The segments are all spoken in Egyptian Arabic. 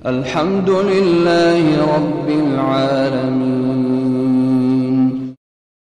الحمد لله رب العالمين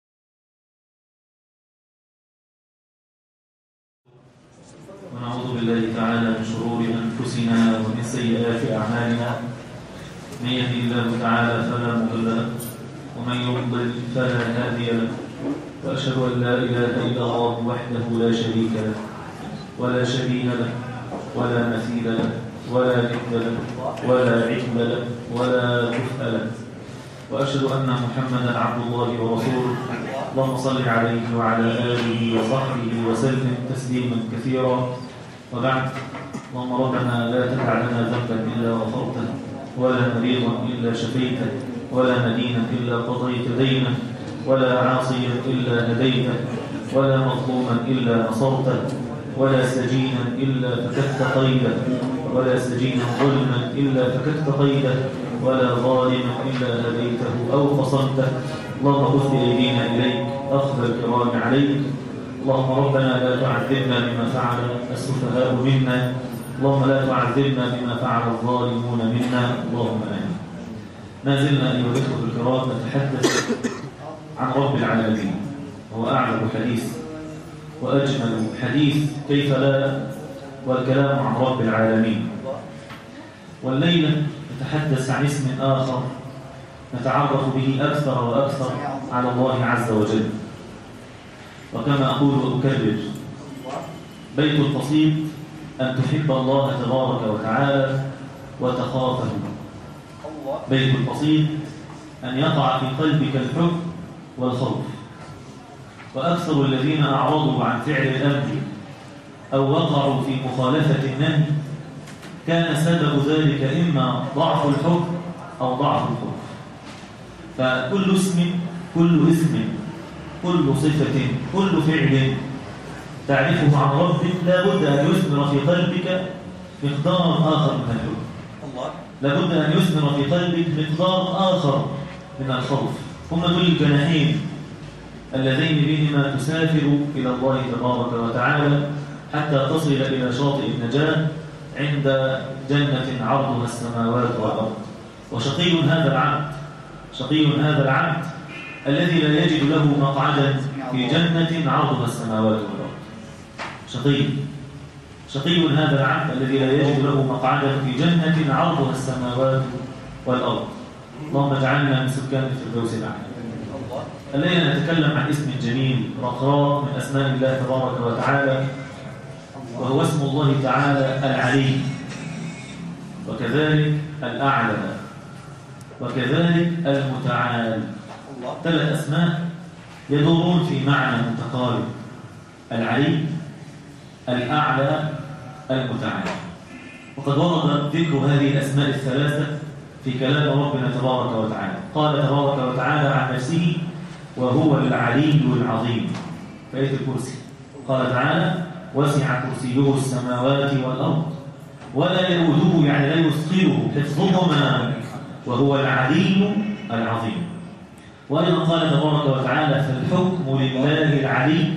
ونعوذ بالله تعالى من شرور أنفسنا ومن سيئات أعمالنا من يهدي الله تعالى فلا مضل له ومن يضلل فلا هادي له وأشهد أن لا إله إلا الله وحده لا شريك له ولا شبيه له ولا مثيل له ولا ند له ولا عقب له ولا كفء له وأشهد أن محمدا عبد الله ورسوله اللهم صل عليه وعلى آله وصحبه وسلم تسليما كثيرا وبعد اللهم ربنا لا تدع لنا ذنبا إلا غفرته ولا مريضا إلا شفيته ولا مدينا إلا قضيت دينه ولا عاصيا إلا هديته ولا مظلوما إلا نصرته ولا سجينا إلا فككت قيده ولا سجينا ظلما إلا فككت قيده ولا ظالما إلا هديته أو فصلته اللهم خذ بأيدينا إليك أخذ الكرام عليك اللهم ربنا لا تعذبنا بما فعل السفهاء منا اللهم لا تعذبنا بما فعل الظالمون منا اللهم آمين ما زلنا أيها الإخوة الكرام نتحدث عن رب العالمين هو أعلم حديث وأجمل حديث كيف لا والكلام عن رب العالمين والليلة نتحدث عن اسم آخر نتعرف به أكثر وأكثر على الله عز وجل وكما أقول وأكرر بيت القصيد أن تحب الله تبارك وتعالى وتخافه بيت القصيد أن يقع في قلبك الحب والخوف وأكثر الذين أعرضوا عن فعل الأمر أو وقعوا في مخالفة النهي كان سبب ذلك إما ضعف الحب أو ضعف الخوف فكل اسم كل اسم كل صفة كل فعل تعرفه عن ربك لا بد أن يثمر في قلبك مقدار آخر من الحب لا بد أن يثمر في قلبك مقدار آخر من الخوف هم دول الجناحين اللذين بهما تسافر إلى الله تبارك وتعالى حتى تصل إلى شاطئ النجاة عند جنة عرضها السماوات والأرض وشقي هذا العبد شقي هذا العبد الذي لا يجد له مقعدا في جنة عرضها السماوات والأرض شقي شقي هذا العبد الذي لا يجد له مقعدا في جنة عرضها السماوات والأرض اللهم اجعلنا من سكان الفردوس الأعلى الليلة نتكلم عن اسم جميل رقراء من أسماء الله تبارك وتعالى وهو اسم الله تعالى العلي وكذلك الأعلى وكذلك المتعال ثلاث أسماء يدورون في معنى متقارب العلي الأعلى المتعال وقد ورد ذكر هذه الأسماء الثلاثة في كلام ربنا تبارك وتعالى قال تبارك وتعالى عن نفسه وهو العلي العظيم فآية الكرسي قال تعالى وسع كرسيه السماوات والأرض ولا يؤوده يعني لا يثقله حفظهما وهو العلي العظيم وأيضا قال تبارك وتعالى فالحكم لله العلي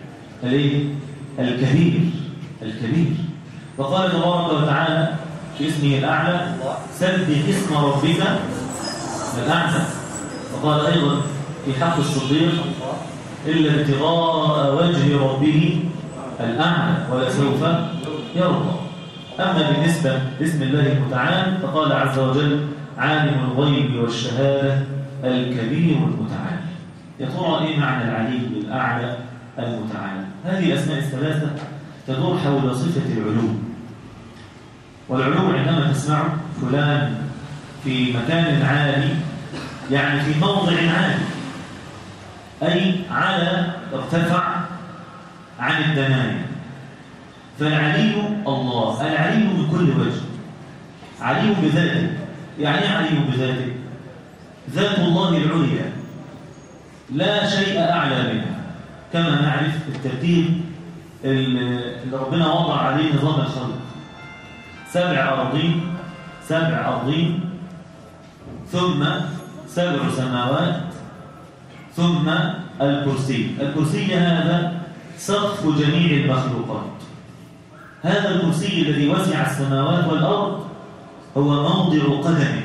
الكبير الكبير وقال تبارك وتعالى في اسمه الأعلى سبح اسم ربك الأعلى وقال أيضا في حق الصديق إلا ابتغاء وجه ربه الأعلى ولسوف يرضى أما بالنسبة لاسم الله المتعال فقال عز وجل عالم الغيب والشهادة الكبير المتعال يا ترى إيه معنى العلي الأعلى المتعال هذه الأسماء الثلاثة تدور حول صفة العلو والعلو عندما تسمع فلان في مكان عالي يعني في موضع عالي أي على ارتفع عن الدنايا فالعلي الله العلي من كل وجه علي بذاته يعني ايه علي بذاته ذات الله العليا لا شيء أعلى منها كما نعرف الترتيب اللي ربنا وضع عليه نظام الخلق سبع أرضين سبع أرضين ثم سبع سماوات ثم الكرسي الكرسي هذا سقف جميع المخلوقات هذا الكرسي الذي وسع السماوات والأرض هو موضع قدمه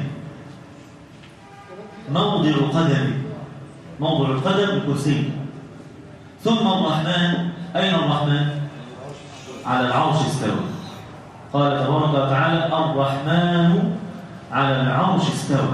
موضع قدمه موضع القدم الكرسي ثم الرحمن أين الرحمن؟ على العرش استوى قال تبارك وتعالى الرحمن على العرش استوى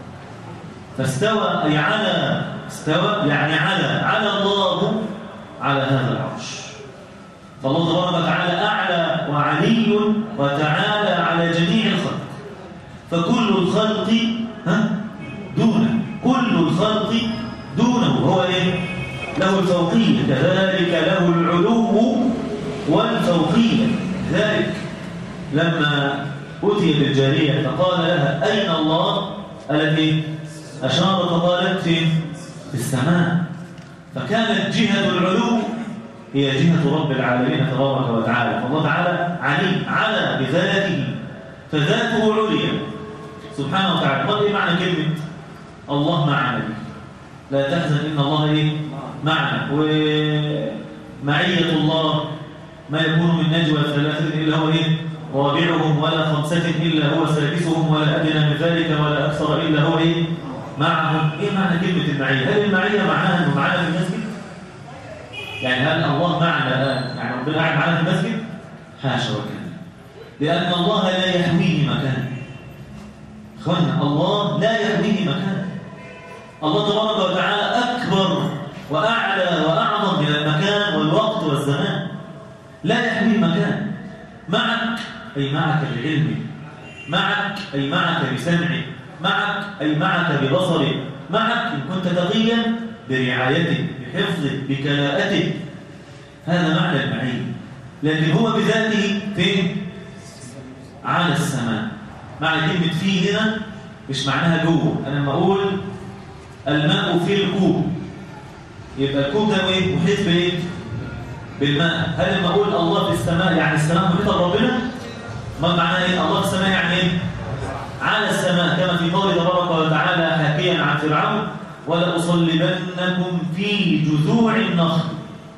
فاستوى أي على استوى يعني على على الله على هذا العرش فالله تبارك وتعالى أعلى وعلي وتعالى على جميع الخلق فكل الخلق ها دونه كل الخلق دونه هو ايه له الفوقية كذلك له العلو والفوقية ذلك لما أتي بالجارية فقال لها أين الله قالت إيه أشارت فقالت فين في السماء فكانت جهة العلو هي جهة رب العالمين تبارك وتعالى فالله تعالى علي على بذاته فذاته عليا سبحانه وتعالى قال إيه معنى كلمة الله معنا لا تحزن إن الله إيه معنا ومعية الله ما يكون من نجوى ثلاثة إلا هو إيه رابعهم ولا خمسة إلا هو سادسهم ولا أدنى من ذلك ولا أكثر إلا هو إيه معهم إيه معنى كلمة المعية هل المعية معناها أنه معنا في المسجد يعني هل الله معنا الآن يعني ربنا قاعد معنا في المسجد حاشا وكذا لأن الله لا يحويه مكان إخوانا الله لا يحويه مكان الله تبارك وتعالى أكبر وأعلى وأعظم من المكان والوقت والزمان لا يحويه مكان معك أي معك بعلمه معك أي معك بسمعه معك أي معك ببصره معك إن كنت تقيا برعايته بحفظه بكلاءته هذا معنى المعية لكن هو بذاته فين؟ على السماء معنى كلمة فيه هنا مش معناها جوه أنا لما أقول الماء في الكوب يبقى الكوب ده ايه محيط بايه بالماء هل لما اقول الله في السماء يعني السماء محيطه بربنا ما معناه ايه الله في السماء يعني ايه على السماء كما في قول تبارك وتعالى حكيا عن فرعون ولأصلبنكم في جذوع النخل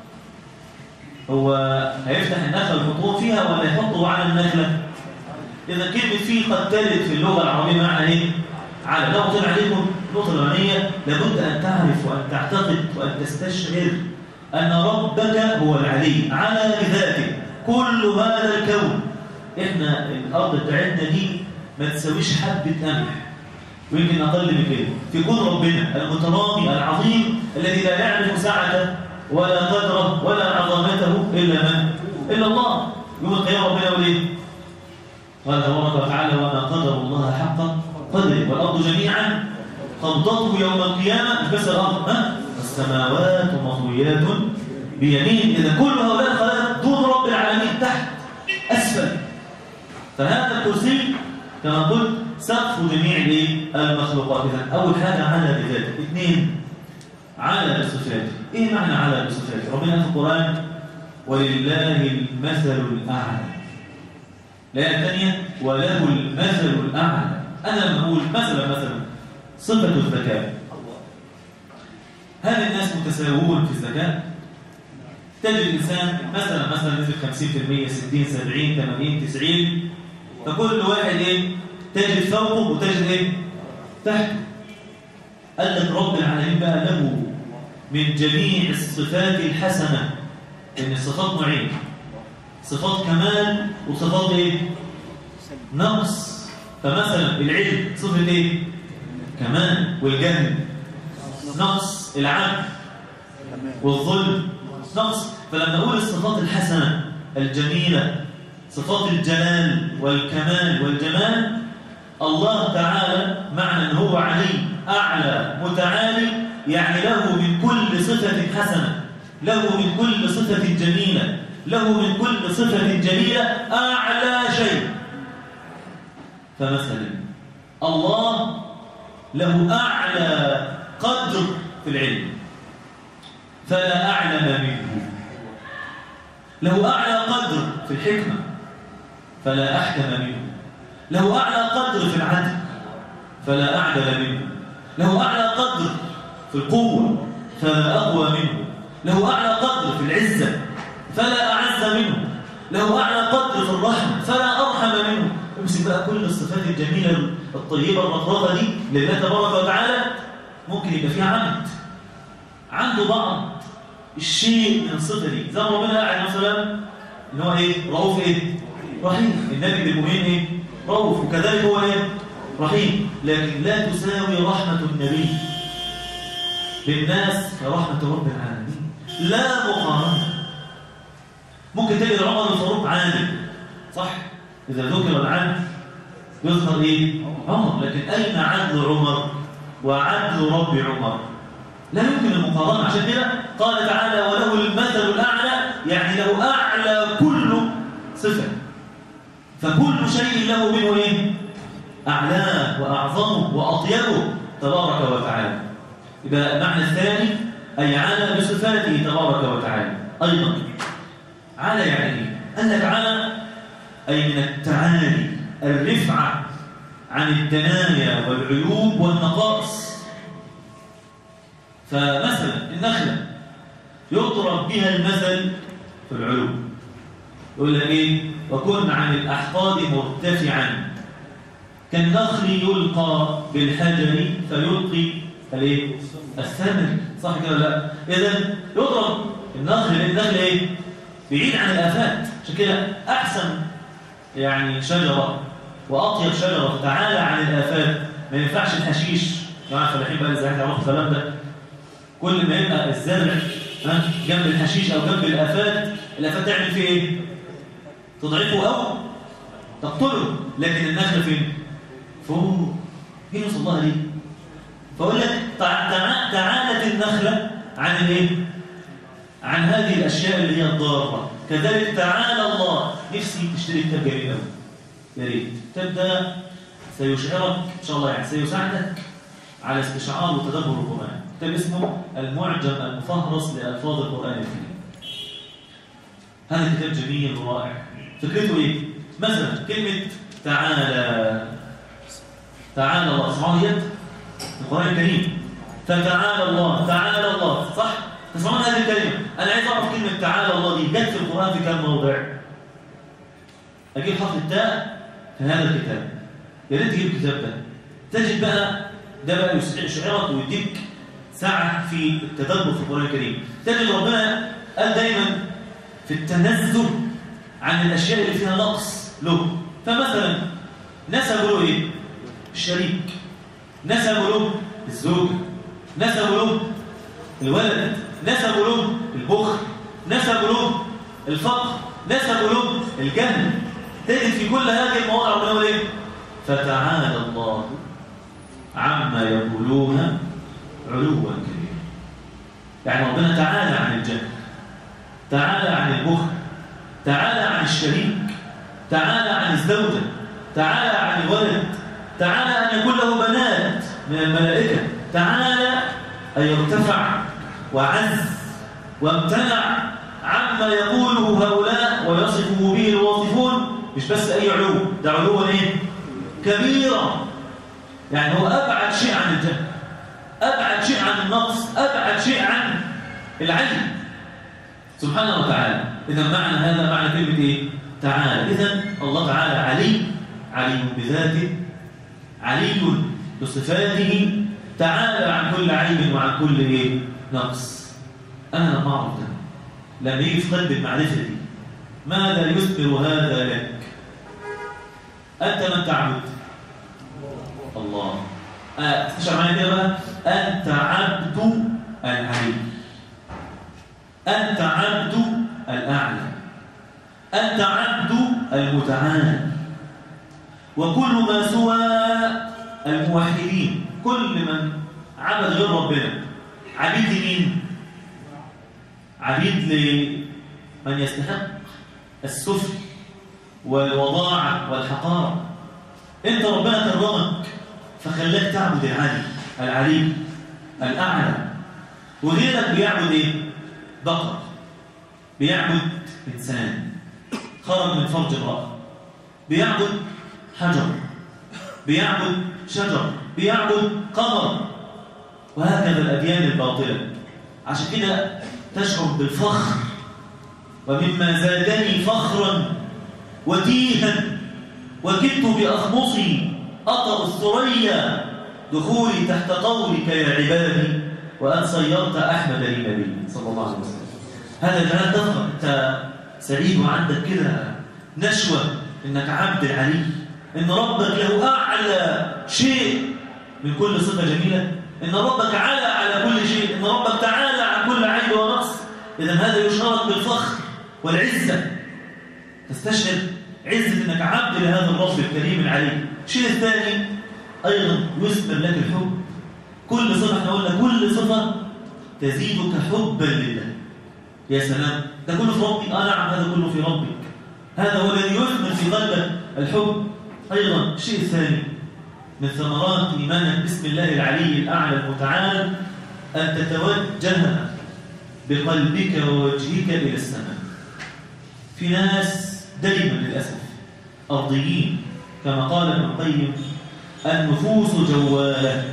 هو هيفتح النخل ويحطوه فيها ولا يحطه على النخله اذا كلمه فيه قد ترد في اللغه العربيه معنى ايه على لو طلع عليكم النقطة الأولانية لابد أن تعرف وأن تعتقد وأن تستشعر أن ربك هو العلي على ذاته كل هذا الكون إحنا الأرض بتاعتنا دي ما تساويش حبة قمح ويمكن أقل من كده في كون ربنا المترامي العظيم الذي لا يعرف سعته ولا قدره ولا عظمته إلا من؟ إلا الله يوم القيامة ربنا يقول إيه؟ قال تبارك وتعالى وما قدر الله حق قدره والأرض جميعا قبضته يوم القيامة مش بس الأرض ها؟ السماوات مطويات بيمين إذا كل هؤلاء الخلائق دون رب العالمين تحت أسفل فهذا الكرسي كما قلت سقف جميع المخلوقات إذا أول حاجة على بذاته اثنين على بصفاته إيه معنى على بصفاته ربنا في القرآن ولله المثل الأعلى الآية الثانية وله المثل الأعلى أنا لما أقول مثلا مثلا صفة الزكاة هل الناس متساوون في الزكاة؟ تجد الإنسان مثلا مثلا نسبة 50% 60 70 80 90 فكل واحد إيه؟ تجد فوقه وتجد إيه؟ تحته قال لك رب العالمين بقى له من جميع الصفات الحسنة إن الصفات نوعين صفات كمال وصفات إيه؟ نقص فمثلا العلم صفة إيه؟ كمال والجهل نقص العدل والظلم نقص فلما أقول الصفات الحسنة الجميلة صفات الجلال والكمال والجمال الله تعالى معنى أن هو علي أعلى متعالي يعني له من كل صفة حسنة له من كل صفة جميلة له من كل صفة جليلة أعلى شيء فمثلا الله له أعلى قدر في العلم فلا أعلم منه له أعلى قدر في الحكمة فلا أحكم منه له أعلى قدر في العدل فلا أعدل منه له أعلى قدر في القوة فلا أقوى منه له أعلى قدر في العزة فلا أعز منه له أعلى قدر في الرحمة فلا أرحم منه امسك بقى كل الصفات الجميلة الطيبة المطرقة دي لله تبارك وتعالى ممكن يبقى فيها عبد عنده بعض الشيء من الصفة دي زي ما ربنا قاعد مثلا ان هو ايه رؤوف ايه رحيم النبي بالمؤمنين ايه رؤوف وكذلك هو ايه رحيم لكن لا تساوي رحمة النبي للناس كرحمة رب العالمين لا مقارنة ممكن تجد عمر الفاروق عادل صح إذا ذكر العدل يذكر إيه عمر لكن أين عدل عمر وعدل رب عمر لا يمكن المقارنة عشان كده قال تعالى وله المثل الأعلى يعني له أعلى كل صفة فكل شيء له منه إيه أعلاه وأعظمه وأطيبه تبارك وتعالى يبقى المعنى الثاني أي على بصفاته تبارك وتعالى أيضا على يعني إيه؟ قال لك على أي من التعالي الرفعة عن الدنايا والعيوب والنقائص فمثلا النخلة يضرب بها المثل في العلو يقول لك ايه وكن عن الأحقاد مرتفعا كالنخل يلقى بالحجر فيلقي الايه الثمر صح كده لا اذا يضرب النخل النخل ايه بعيد عن الافات عشان كده احسن يعني شجره واطيب شجره تعالى عن الافات ما ينفعش الحشيش يا جماعه الفلاحين بقى ازاي تعرفوا الكلام ده كل ما يبقى الزرع ها جنب الحشيش او جنب الافات الافات تعمل فيه ايه تضعفه او تقتله لكن النخل فين فوق مين وصل لها ليه فاقول لك تعالت النخله عن الايه عن هذه الاشياء اللي هي الضاره كذلك تعالى الله نفسي تشتري كتاب جميل قوي يا ريت تبدا سيشعرك ان شاء الله يعني سيساعدك على استشعار وتدبر القران كتاب اسمه المعجم المفهرس لالفاظ القران الكريم هذا كتاب جميل ورائع فكرته ايه مثلا كلمه تعالى تعالى الله اسمعوا ديت القرآن الكريم فتعالى الله تعالى الله صح تسمعون هذه الكلمة أنا عايز أعرف كلمة تعالى الله دي جت في القرآن في كم موضع أجيب حرف التاء في هذا الكتاب يا ريت تجيب الكتاب ده تجد بقى ده بقى يشعرك ويديك ساعة في التدبر في القرآن الكريم تجد ربنا قال دايما في التنزل عن الأشياء اللي فيها نقص له فمثلا نسبوا له إيه؟ الشريك نسبوا له الزوجة نسبوا له الولد نسبوا له البخل نسبوا له الفقر نسبوا له الجهل تجد في كل هذه المواضع ربنا ايه فتعالى الله عما يقولون علوا كبيرا يعني ربنا تعالى عن الجهل تعالى عن البخل تعالى عن الشريك تعالى عن الزوجة تعالى عن الولد تعالى أن يكون له بنات من الملائكة تعالى أن يرتفع وعز وامتنع عما يقوله هؤلاء ويصفه به الواصفون مش بس أي علو ده علو إيه؟ كبيرا يعني هو أبعد شيء عن الجهل أبعد شيء عن النقص أبعد شيء عن العلم سبحانه وتعالى إذا معنى هذا معنى كلمة إيه؟ تعالى إذا الله تعالى علي علي بذاته علي بصفاته تعالى عن كل عيب وعن كل ايه نقص انا لما اعرف ده لما يجي في قلب المعرفه دي ماذا يثمر هذا لك انت من تعبد الله استشعر معايا كده بقى انت عبد العلي انت عبد الاعلى انت عبد المتعال وكل ما سوى الموحدين كل من عبد غير ربنا عبيد لمين عبيد لمن يستحق السفل والوضاعة والحقارة انت ربنا كرمك فخلاك تعبد العلي العلي الأعلى وغيرك بيعبد ايه بقر بيعبد إنسان خرج من فرج امرأة بيعبد حجر بيعبد شجر بيعبد قمر وهكذا الأديان الباطلة عشان كده تشعر بالفخر ومما زادني فخرا وتيها وكدت بأخمصي أطأ الثريا دخولي تحت قولك يا عبادي وأن صيرت أحمد لي نبي صلى الله عليه وسلم هذا جعل تفخر أنت سعيد وعندك كده نشوة إنك عبد علي إن ربك له أعلى شيء من كل صفة جميلة إن ربك على على كل شيء إن ربك تعالى عن كل عيب ونقص إذا هذا يشارك بالفخر والعزة تستشعر عزة إنك عبد لهذا الرب الكريم العليم الشيء الثاني أيضا يثمر لك الحب كل صفة احنا قلنا كل صفة تزيدك حبا لله يا سلام ده كله في ربي آه نعم هذا كله في ربك هذا هو الذي يثمر في قلبك الحب أيضا الشيء الثاني من ثمرات إيمانك باسم الله العلي الأعلى المتعال أن تتوجه بقلبك ووجهك إلى السماء في ناس دائما للأسف أرضيين كما قال ابن القيم النفوس جوالة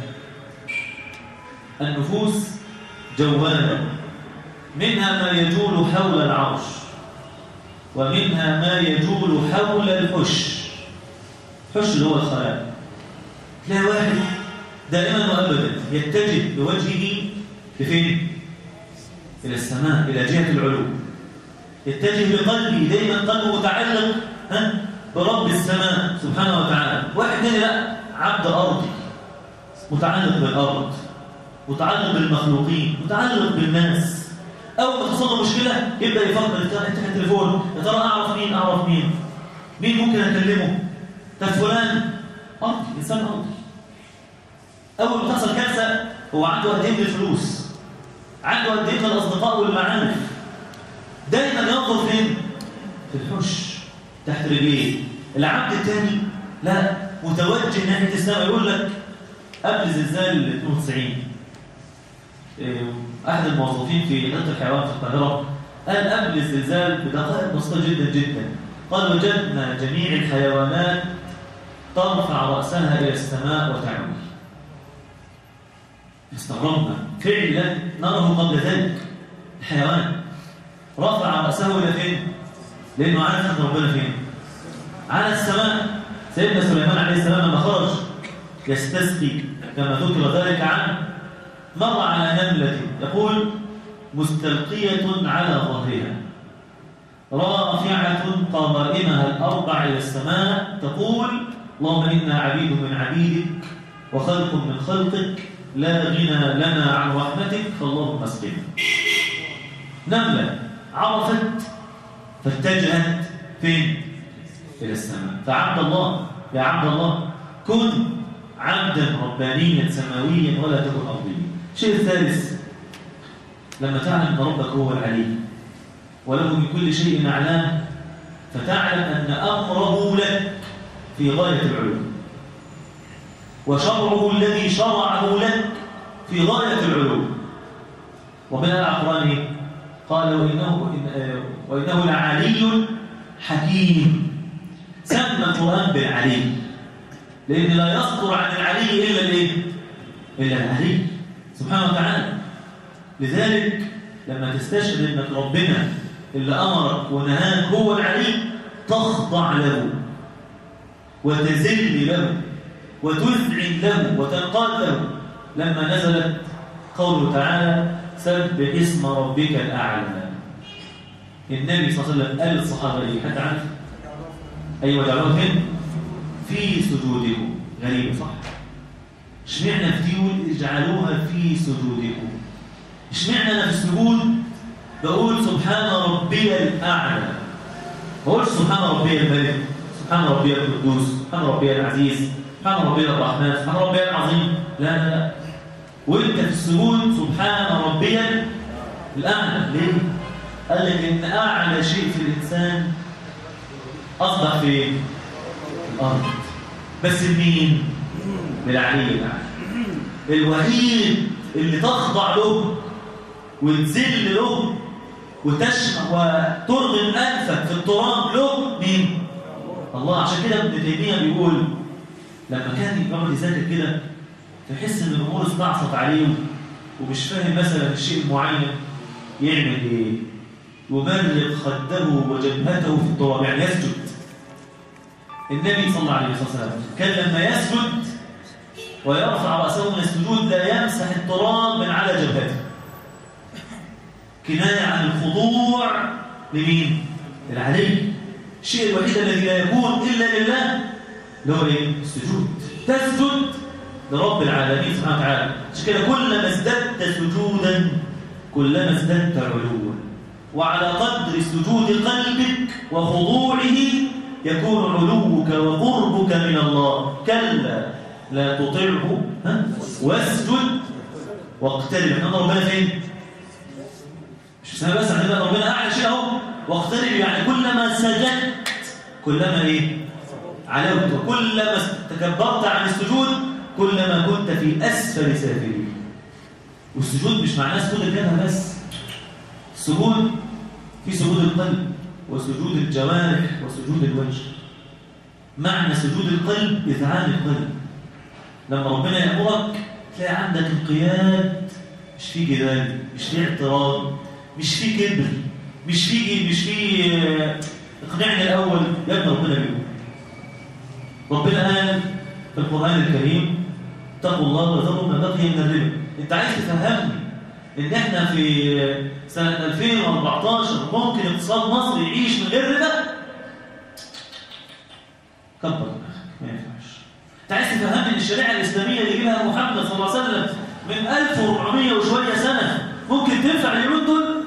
النفوس جوالة منها ما يجول حول العرش ومنها ما يجول حول الحش حش اللي هو الخلاء تلاقي واحد دائما وابدا يتجه بوجهه لفين الى السماء الى جهه العلو يتجه بقلبه دائما قلبه متعلق ها برب السماء سبحانه وتعالى واحد تاني لا عبد ارضي متعلق بالارض متعلق بالمخلوقين متعلق بالناس اول ما تحصل له مشكله يبدا يفكر يفتح التليفون يا ترى اعرف مين اعرف مين مين ممكن اكلمه ده فلان ارضي انسان ارضي اول ما تحصل كارثه هو عنده قد ايه من الفلوس عنده قد ايه من الاصدقاء والمعارف دايما ينظر فين في الحش تحت رجليه العبد الثاني لا متوجه ناحيه السماء يقول لك قبل زلزال 92 احد الموظفين في حديقه الحيوان في القاهره قال قبل الزلزال بدقائق بسيطه جدا جدا قال وجدنا جميع الحيوانات ترفع راسها الى السماء وتعوي استغربنا فعلا نراه قبل ذلك الحيوان رفع راسه الى فين لانه عارف ان ربنا فين على السماء سيدنا سليمان عليه السلام لما خرج يستسقي كما ذكر ذلك عنه مر على نملة يقول مستلقية على ظهرها رافعة قوائمها الأربع إلى السماء تقول اللهم إنا عبيد من عبيدك وخلق من خلقك لا غنى لنا عن رحمتك فاللهم اسقنا نملة عرفت فاتجهت فين؟ إلى السماء فعبد الله يا عبد الله كن عبدا ربانيا سماويا ولا تكن أرضيا الشيء الثالث لما تعلم أن ربك هو العليم وله من كل شيء أعلام فتعلم أن أمره لك في غاية العلوم وشرعه الذي شرعه لك في غاية العلوم ومن الأقران قال وإنه, وإنه لعلي حكيم سمى القرآن بالعليم لأن لا يصدر عن العلي إلا الإيه؟ إلا العلي سبحانه وتعالى لذلك لما تستشهد أنك ربنا اللي أمرك ونهاك هو العليم تخضع له وتذل له وتذعن له وتنقاد له لما نزلت قوله تعالى سبح اسم ربك الأعلى النبي صلى الله عليه وسلم قال للصحابة إيه حتى عارف أيوة دعوه فين في سجودكم غريبة صح اشمعنا في ديول اجعلوها في سجودكم اشمعنا أنا في السجود بقول سبحان ربي الأعلى ما بقولش سبحان ربي الملك سبحان ربي القدوس سبحان ربي العزيز سبحان ربي الرحمن سبحان ربي العظيم لا لا لا وانت في السجود سبحان ربي الأعلى ليه؟ قال لك إن أعلى شيء في الإنسان أصبح في الأرض بس لمين؟ للعلي الأعلى الوحيد اللي تخضع له وتذل له وتشمع وترغم أنفك في التراب له مين؟ الله عشان كده ابن تيمية بيقول لما كان يقعد يذاكر كده تحس ان الامور استعصت عليه ومش فاهم مثلا الشيء المعين يعمل ايه يمرق خده وجبهته في التراب يعني يسجد النبي صلى الله عليه وسلم كان لما يسجد ويرفع رأسه من السجود لا يمسح التراب من على جبهته كناية عن الخضوع لمين؟ للعلي الشيء الوحيد الذي لا يكون إلا لله اللي هو ايه؟ السجود تسجد لرب العالمين سبحانه وتعالى عشان كده كلما ازددت سجودا كلما ازددت علوا وعلى قدر سجود قلبك وخضوعه يكون علوك وقربك من الله كلا لا تطعه ها؟ واسجد واقترب ان ربنا فين مش بس بس عندنا ربنا اعلى شيء اهو واقترب يعني كلما سجدت كلما ايه علوت وكلما تكبرت عن السجود كلما كنت في اسفل سافلين والسجود مش معناه سجود الجبهه بس السجود في سجود القلب وسجود الجوارح وسجود الوجه معنى سجود القلب إذعان القلب لما ربنا يأمرك تلاقي عندك انقياد مش في جدال مش في اعتراض مش في كبر مش في مش في آه، اقنعني الأول يا ابن ربنا بيقول ربنا قال في القرآن الكريم اتقوا الله وذروا ما بقي من الربا انت عايز تفهمني ان احنا في سنة 2014 ممكن اقتصاد مصر يعيش من غير ربا كبر دماغك ما ينفعش انت عايز تفهمني ان الشريعه الاسلاميه اللي جابها محمد صلى الله عليه وسلم من 1400 وشويه سنه ممكن تنفع اليومين دول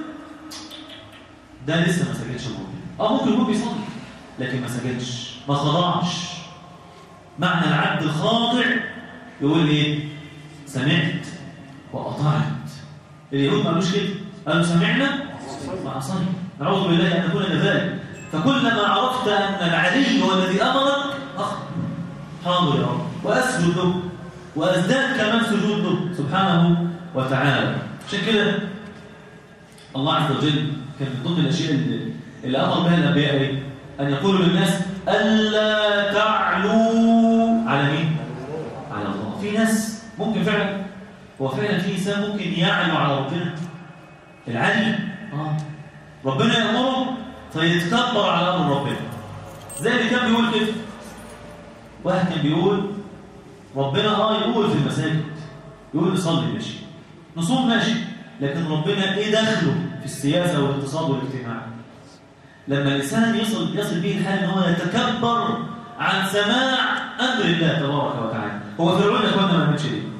ده لسه ما سجدش المؤمن اه ممكن يكون بيصلي لكن ما سجدش ما خضعش معنى العبد الخاضع يقول ايه سمعت واطعت اليهود ما قالوش كده قالوا سمعنا وعصينا نعوذ بالله ان نكون كذلك فكلما عرفت ان العلي هو الذي امرك اخذ حاضر يا رب واسجد له وازداد كمان سجود له سبحانه وتعالى عشان كده الله عز وجل كان من ضمن الاشياء اللي, اللي امر بها الانبياء ايه؟ ان يقولوا للناس الا تعلوا على مين؟ على الله في ناس ممكن فعلا هو فعلا في انسان ممكن يعلو على ربنا العلي اه ربنا يامره فيتكبر على امر ربنا زي اللي كان بيقول كده واحد كان بيقول ربنا اه يقول في المساجد يقول نصلي ماشي نصوم ماشي لكن ربنا ايه دخله في السياسه والاقتصاد والاجتماع لما الانسان يصل يصل به الحال ان هو يتكبر عن سماع امر الله تبارك وتعالى هو فرعون يا اخوانا ما عملش ايه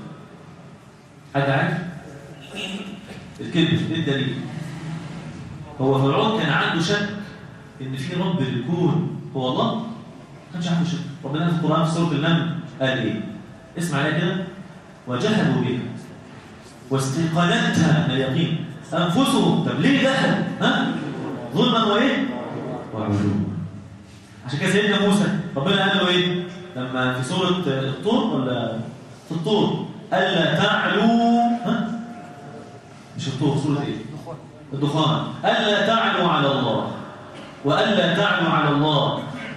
حد عارف الكذب ايه الدليل هو فرعون كان عنده شك ان في رب الكون هو الله ما كانش عنده شك ربنا في القران في سوره النمل قال ايه اسمع عليها كده وجحدوا بها واستيقنتها من اليقين انفسهم طب ليه جحد ها ظلما وايه وعلوا عشان كده سيدنا موسى ربنا قال له ايه لما في سوره الطور ولا في الطور الا تعلوا ها مش الطور سوره ايه الدخان الا تعلوا على الله والا تعلوا على الله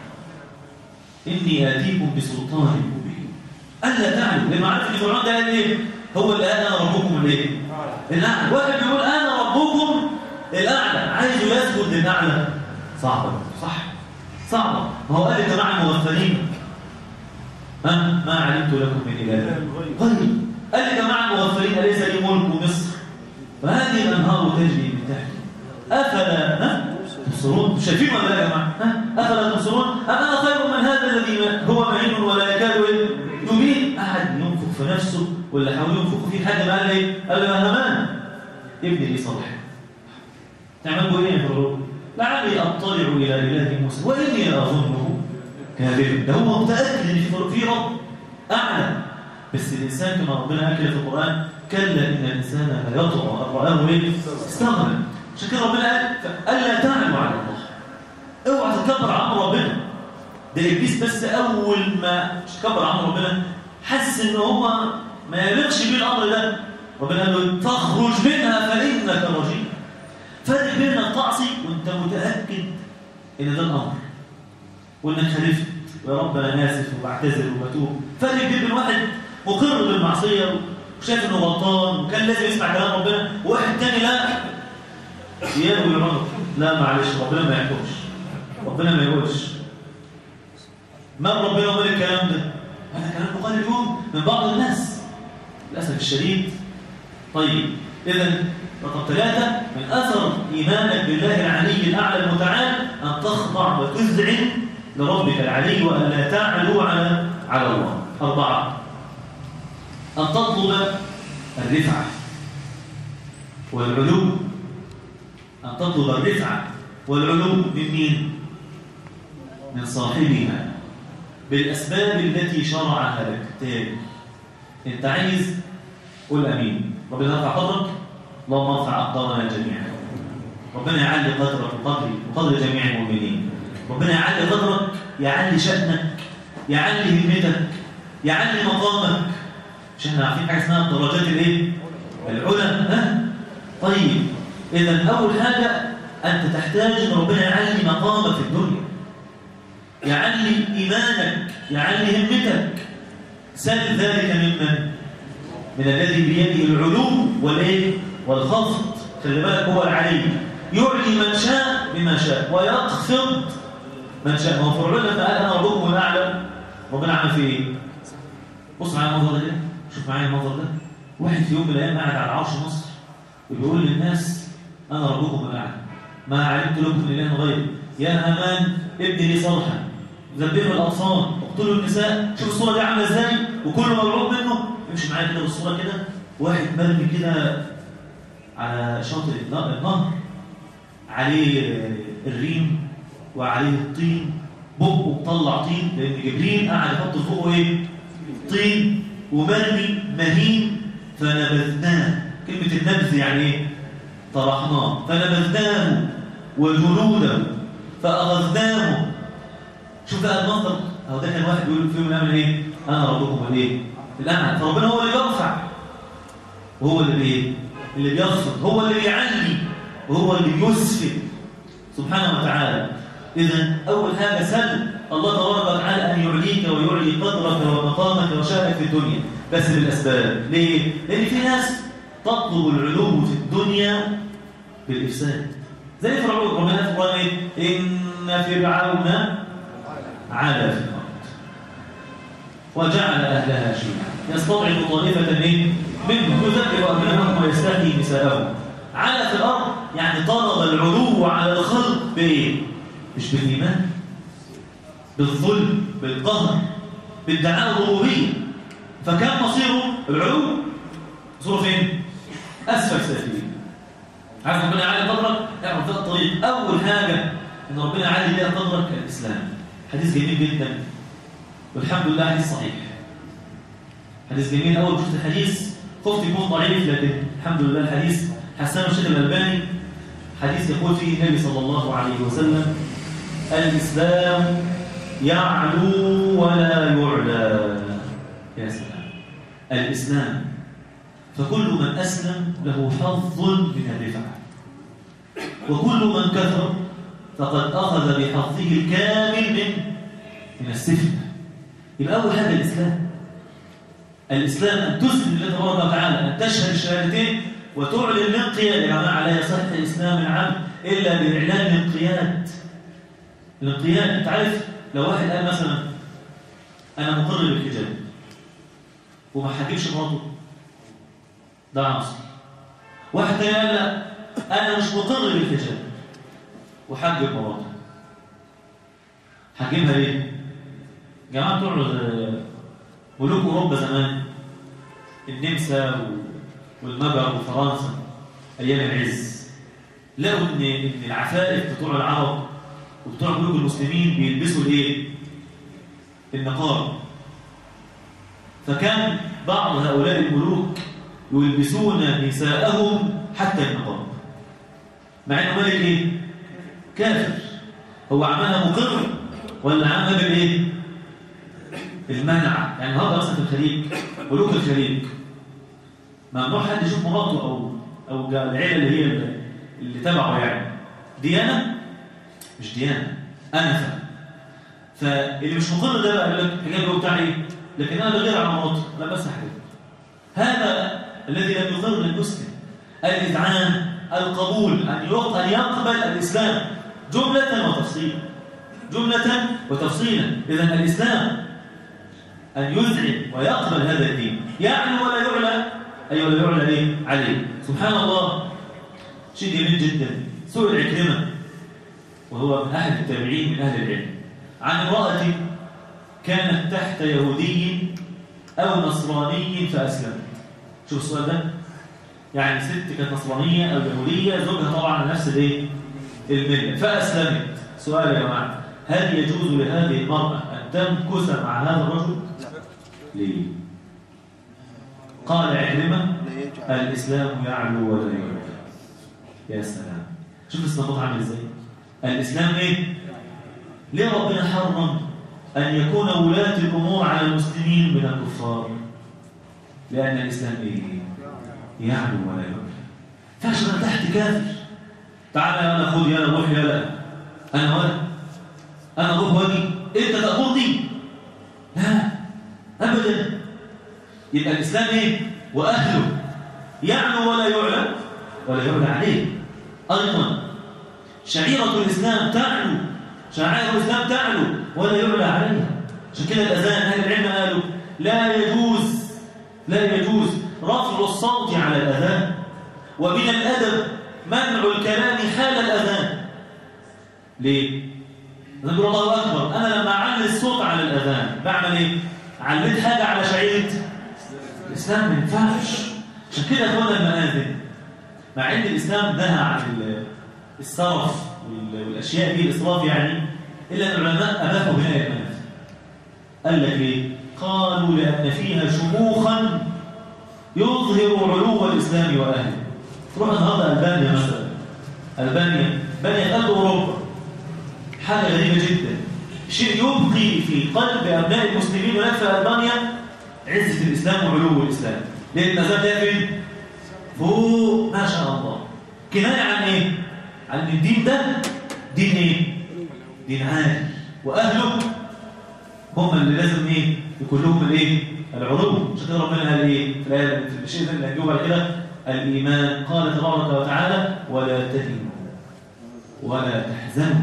اني اتيكم بسلطان مبين الا تعلوا لما عرف ان فرعون ده قال ايه هو اللي قال انا ربكم الايه الاعلى واحد بيقول انا ربكم الاعلى عايزه يسجد للاعلى صعبه صح صعبه ما هو قال يا جماعه المغفلين ها ما علمت لكم من اله غيري قال يا جماعه المغفلين اليس لي ملك مصر وهذه الانهار تجري من تحتي افلا ها تبصرون شايفين ولا لا يا جماعه ها افلا تبصرون ام انا خير من هذا الذي هو مهين ولا يكاد يبين احد ينفخ في نفسه ولا حاول ينفخ في حد قال ايه قال له يا همان ابني لي صالح تعملوا ايه يا فرعون لعلي اطلع الى اله موسى واني اظنه كاذبا ده هو متاكد ان في رب اعلى بس الانسان كما ربنا قال في القران كلا ان الانسان لا يطغى ان راه ايه استغنى عشان كده ربنا قال الا تعلوا على الله اوعى تتكبر عن ربنا ده ابليس بس اول ما تكبر عن ربنا حس ان هو ما يليقش بيه الامر ده ربنا قال له تخرج منها فانك رجيم فرق بين انك تعصي وانت متاكد ان ده الامر وانك خالفت ويا رب انا اسف وبعتذر وبتوب فرق بين واحد مقر بالمعصيه وشايف انه غلطان وكان لازم يسمع كلام ربنا وواحد تاني لا ينوي العنق لا معلش ربنا ما يحكمش ربنا ما يقولش من ربنا ومن الكلام ده هذا كلام يقال اليوم من بعض الناس للاسف الشديد طيب اذا رقم ثلاثة من أثر إيمانك بالله العلي الأعلى المتعال أن تخضع وتذعن لربك العلي وأن لا تعلو على على الله أربعة أن تطلب الرفعة والعلو أن تطلب الرفعة والعلو من مين؟ من صاحبها بالأسباب التي شرعها لك تاني أنت عايز قول أمين ربنا يرفع قدرك اللهم ارفع أقدارنا جميعا ربنا يعلي قدرك وقدري وقدر جميع المؤمنين ربنا يعلي قدرك يعلي شأنك يعلي همتك يعلي مقامك مش احنا عارفين حاجه اسمها الدرجات الايه العلى ها طيب اذا اول حاجه انت تحتاج ان ربنا يعلي مقامك في الدنيا يعلي ايمانك يعلي همتك سل ذلك ممن من الذي بيده العلو والايه والخفض خلي بالك هو العلي يعلي من شاء بما شاء ويخفض من شاء ما هو فرعون لما قال انا ربكم الاعلى ربنا عمل فيه ايه بص معايا المنظر ده كده شوف معايا المنظر ده واحد في يوم من الايام قاعد على عرش مصر وبيقول للناس انا ربكم الاعلى ما علمت لكم من اله غيري يا هامان ابني لي صرحا ذبحوا الاطفال اقتلوا النساء شوف الصوره دي عامله ازاي وكله مرعوب منه امشي معايا كده بالصوره كده واحد مرمي كده على شاطئ النهر عليه الريم وعليه الطين بقه مطلع طين لان جبريل قاعد يحط فوقه ايه طين ومرمي مهين فنبذناه كلمه النبذ يعني ايه طرحناه فنبذناه وجنوده فاخذناه شوف بقى المنظر اهو ده كان واحد بيقول في يوم من الايام ايه انا ربكم الايه الاعلى فربنا هو اللي بيرفع وهو اللي ايه اللي بيخفض هو اللي بيعلي وهو اللي بيسفل سبحانه وتعالى إذا أول حاجة سل الله تبارك وتعالى أن يعليك ويعلي قدرك ومقامك وشأنك في الدنيا بس بالأسباب ليه؟ لأن في ناس تطلب العلو في الدنيا بالإفساد زي فرعون ربنا في القرآن إيه؟ إن فرعون علا في الأرض وجعل أهلها شيعا يستضعف طائفة إيه؟ منهم يذكر أبنائهم ويستحيي نساءهم على في الأرض يعني طلب العلو على الخلق بإيه؟ مش بالإيمان بالظلم بالقهر بالدعاء الربوبية فكان مصيره العلو مصيره فين؟ أسفل سافلين عارف ربنا يعلي قدرك اعرف ده الطريق أول حاجة إن ربنا يعلي بيها قدرك الإسلام حديث جميل جدا والحمد لله حديث صحيح حديث جميل أول شفت الحديث خفت يكون ضعيف لكن الحمد لله الحديث حسن الشيخ الألباني حديث يقول فيه النبي صلى الله عليه وسلم الإسلام يعلو ولا يعلى يا سلام الإسلام فكل من أسلم له حظ من الرفعة وكل من كفر فقد أخذ بحظه الكامل من من السفن يبقى أول حاجة الإسلام الإسلام أن تسلم لله تبارك وتعالى أن تشهد الشهادتين وتعلن الانقياد يا جماعة لا يصح إسلام العبد إلا بإعلان الانقياد الانقياد أنت عارف لو واحد قال مثلا أنا مقر بالحجاب وما حجبش مراته ده عاصي واحد تاني قال لا أنا مش مقر بالحجاب وحجب مراته حجبها ليه؟ جماعة بتوع ملوك أوروبا زمان النمسا والمجر وفرنسا أيام العز لقوا إن إن العفائف بتوع العرب وبتوع ملوك المسلمين بيلبسوا الإيه؟ النقاب فكان بعض هؤلاء الملوك يلبسون نساءهم حتى النقاب مع انه ملك ايه كافر هو عملها مقر ولا عملها بالايه المنع يعني النهارده مثلا في الخليج ملوك الخليج ممنوع حد يشوف مراته او او العيله اللي هي اللي تبعه يعني ديانه مش ديانه انفه فاللي مش مقر ده بقى يقول لك الحجاب بتاع ايه لكن انا بغير على مراتي لا بس حاجه هذا الذي لم يقر للمسلم الاذعان القبول أن يق- أن يقبل الإسلام جملة وتفصيلا جملة وتفصيلا إذا الإسلام أن يذعن ويقبل هذا الدين يعلو ولا يعلى أي ولا يعلى إيه؟ عليه سبحان الله شيء جميل جدا سئل عكرمة وهو من أحد التابعين من أهل العلم عن امرأة كانت تحت يهودي أو نصراني فأسلمت شوف السؤال ده يعني ست كانت نصرانية أو يهودية زوجها طبعا على نفس الايه الملة فأسلمت سؤال يا جماعة هل يجوز لهذه المرأة أن تمكث مع هذا الرجل؟ ليه؟ قال عكرمة الإسلام يعلو ولا يعلو يا سلام شوف الاستنباط عامل ازاي الإسلام ايه؟ ليه ربنا حرم أن يكون ولاة الأمور على المسلمين من الكفار؟ لأن الإسلام ايه؟ يعلو ولا يعلو فعشان أنا تحت كافر تعالى يا أنا خذ يا أنا روح يا لا أنا ولا أنا أروح واجي أنت تأمرني لا أبدا يبقى الإسلام إيه؟ وأهله يعلو ولا يعلى ولا يعلى عليه أيضا شعيرة الإسلام تعلو شعائر الإسلام تعلو ولا يعلى عليها عشان كده الأذان أهل العلم قالوا لا يجوز لا يجوز رفع الصوت على الأذان ومن الأدب منع الكلام حال الأذان ليه؟ نقول الله أكبر أنا لما أعلي الصوت على الأذان بعمل إيه؟ عليت حاجة على شعيرة الإسلام ما ينفعش عشان كده أخوانا المآذن مع إن الإسلام نهى عن ال- الصرف وال- والأشياء دي الإسراف يعني إلا أن العلماء أباحوا بناء المآذن قال لك ليه؟ قالوا لأن فيها شموخا يظهر علو الإسلام وأهله تروح النهارده ألبانيا مثلا ألبانيا بنيت قلب أوروبا حاجة غريبة جدا شيء يبقي في قلب أبناء المسلمين هناك في ألبانيا عزة الإسلام وعلو الإسلام لأن ما زال ده فين؟ فوق ما شاء الله كناية عن إيه؟ عن إن الدين ده دين إيه؟ دين عالي وأهله هم اللي لازم إيه؟ يكون لهم الإيه؟ العلو عشان كده ربنا قال إيه؟ في الآية في الشيء اللي هنجيبه بعد كده الإيمان قال تبارك وتعالى ولا تهنوا ولا تحزنوا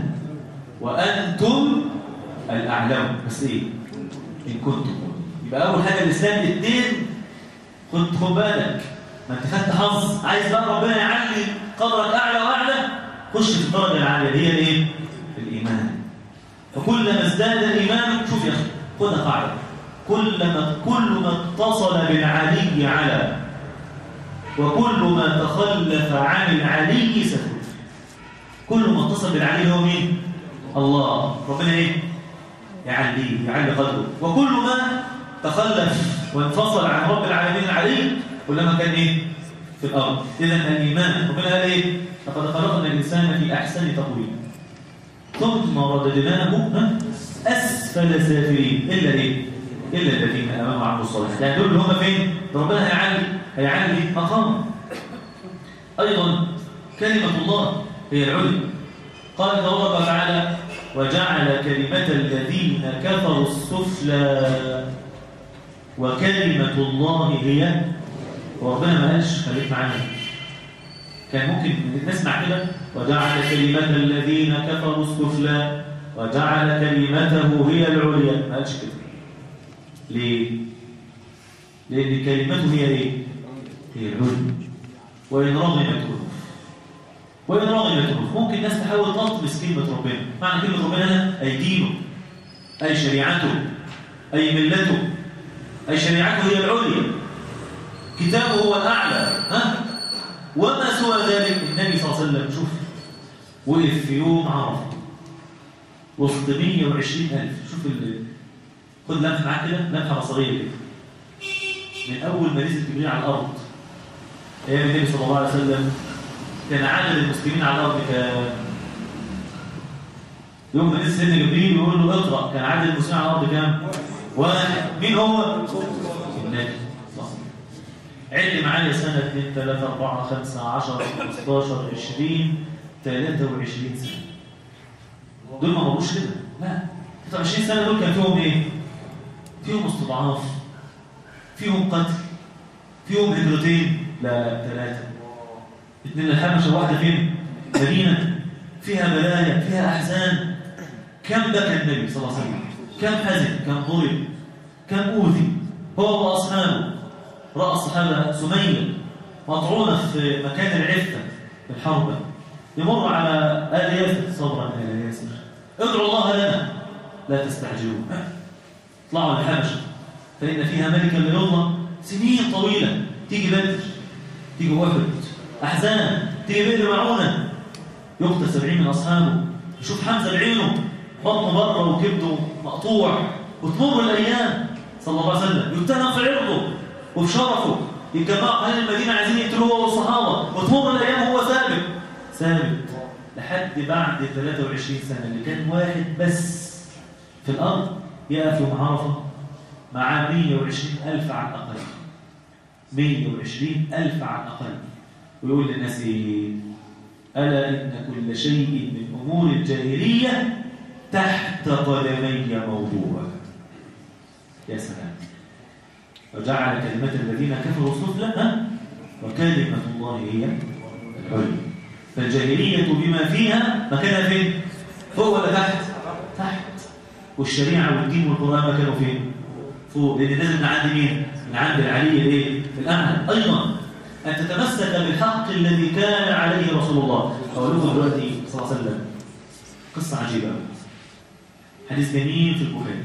وأنتم الأعلم بس إيه؟ إن كنتم يبقى أول حاجة الإسلام اثنين خد خد بالك ما أنت خدت حظ عايز بقى ربنا يعلي قدرك أعلى وأعلى خش في الدرجة العالية اللي هي الإيه؟ الإيمان فكلما ازداد إيمانك شوف يا أخي خدها قاعدة كلما كل ما اتصل بالعلي على وكل ما تخلف عن العلي سهل كل ما اتصل بالعلي هو مين؟ الله ربنا ايه؟ يعليه يعلي قدره وكل ما تخلف وانفصل عن رب العالمين العلي كلما كان ايه؟ في الارض اذا الايمان ربنا قال ايه؟ لقد خلقنا الانسان في احسن تقويم ثم رددناه ها؟ اسفل سافلين الا ايه؟ الا الذين امنوا وعملوا الصالحات يعني دول اللي هم فين؟ ده ربنا هيعلي هيعلي مقام ايضا كلمه الله هي العليا قال تبارك وتعالى وجعل كلمة الذين كفروا السفلى وكلمة الله هي وربنا ما قالش خليك معانا كان ممكن نسمع كده وجعل كلمة الذين كفروا السفلى وجعل كلمته هي العليا ما قالش كده ليه؟ لأن كلمته هي ايه؟ هي العليا وإن رغمت أنوف وإن رغمت أنوف ممكن الناس تحاول تطمس كلمة ربنا معنى كلمة ربنا هنا أي دينه أي شريعته أي ملته أي شريعته هي العليا كتابه هو الأعلى ها؟ وما سوى ذلك النبي صلى الله عليه وسلم شوف وقف في يوم عرفة وسط 120 ألف شوف ال... خد لمحة معاك كده لمحة بصرية كده من أول ما نزل جبريل على الأرض أيام النبي صلى الله عليه وسلم كان عدد المسلمين على الأرض كان يوم ما نزل سيدنا جبريل يقول له اقرأ كان عدد المسلمين على الأرض كام؟ واحد مين هو؟ النبي صلى عد معايا سنة 2 3 4 5 10 15 20 23 سنة دول ما مروش كده لا 23 سنة دول كان فيهم ايه؟ فيهم استضعاف فيهم قتل فيهم هجرتين لا لا ثلاثة اتنين الحبشة واحدة فين؟ مدينة فيها بلايا فيها أحزان كم بكى النبي صلى الله عليه وسلم كم حزن كم ضرب كم أوذي هو وأصحابه رأى الصحابة سمية مطعونة في مكان العفة في الحرب يمر على آل ياسر صبرا آل ياسر ادعوا الله لنا لا تستعجلوا اطلعوا الحبشة فإن فيها ملكا لا يظلم سنين طويلة تيجي بدر تيجي وفد أحزان تيجي بئر معونة يقتل سبعين من أصحابه يشوف حمزة بعينه بطنه بره وكبده مقطوع وتمر الأيام صلى الله عليه وسلم يتهم في عرضه وفي شرفه يتجمعوا أهل المدينة عايزين يقتلوه هو والصحابة وتمر الأيام وهو ثابت ثابت لحد بعد 23 سنة اللي كان واحد بس في الأرض يقف يوم عرفة مع 120 ألف على الأقل 120 ألف على الأقل ويقول للناس إيه ألا إن كل شيء من أمور الجاهلية تحت قدمي موضوع يا سلام وجعل كلمة الذين كفروا سفلى وكلمة الله هي العليا فالجاهلية بما فيها مكانها فين؟ فوق ولا تحت؟ تحت والشريعة والدين والقرآن مكانوا فين؟ فوق لأن نازل من عند مين؟ من عند العلي الايه؟ الأعلى أيضا أن تتمسك بالحق الذي كان عليه رسول الله أقول لكم دلوقتي صلى الله عليه وسلم قصة عجيبة حديث جميل في البخاري